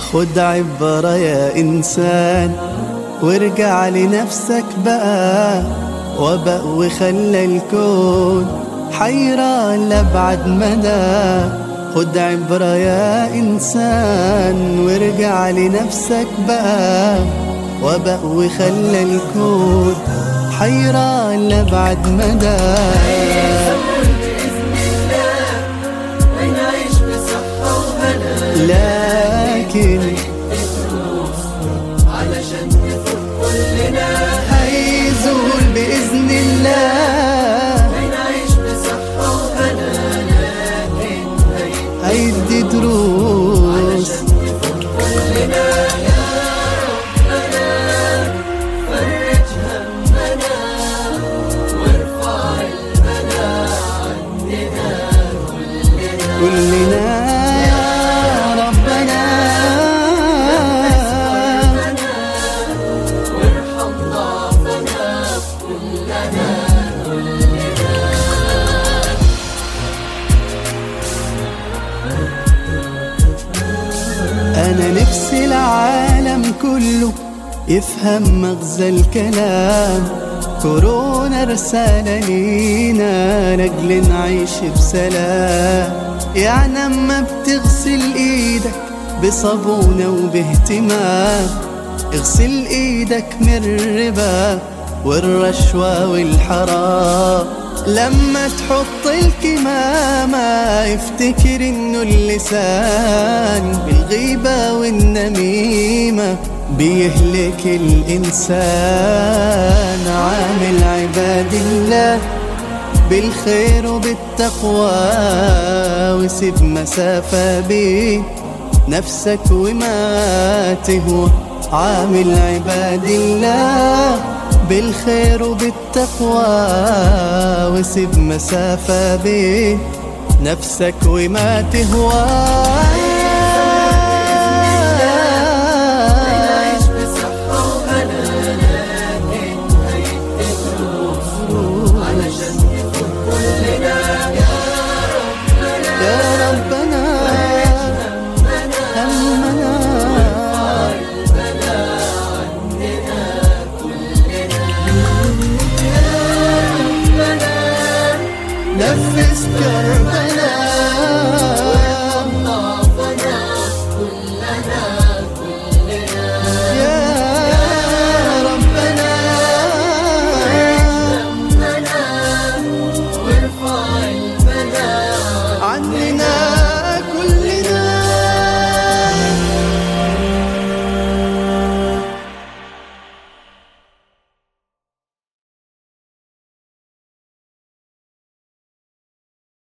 خد عبرة يا إنسان وارجع لنفسك بقى وبق وخلى الكون حيران لأبعد مدى خد عبرة يا إنسان وارجع لنفسك بقى وبق وخلى الكون حيران لأبعد مدى ونعيش بصحة وهنا لكن علشان نفوق كلنا هيزول بإذن الله ونعيش بصحة وهنا لكن هيدي دروس كلنا يا ربنا فرج همنا وارفع البلاء عننا كلنا يا ربنا وارحم ضعفنا كلنا أنا نفسي العالم كله يفهم مغزى الكلام كورونا رسالة لينا لأجل نعيش بسلام يعني أما بتغسل إيدك بصابونة وباهتمام اغسل إيدك من الربا والرشوة والحرام لما تحط الكمامة افتكر انه اللسان بالغيبة والنميمة بيهلك الإنسان عامل عباد الله بالخير وبالتقوى وسيب مسافة بين نفسك وما تهوى عامل عباد الله بالخير وبالتقوى وسيب مسافة بين نفسك وما تهوى نعيش بصحة وهنا لكن هيدي دروس علشان نفوق كلنا يا ربنا يا ربنا همنا نفس كربنا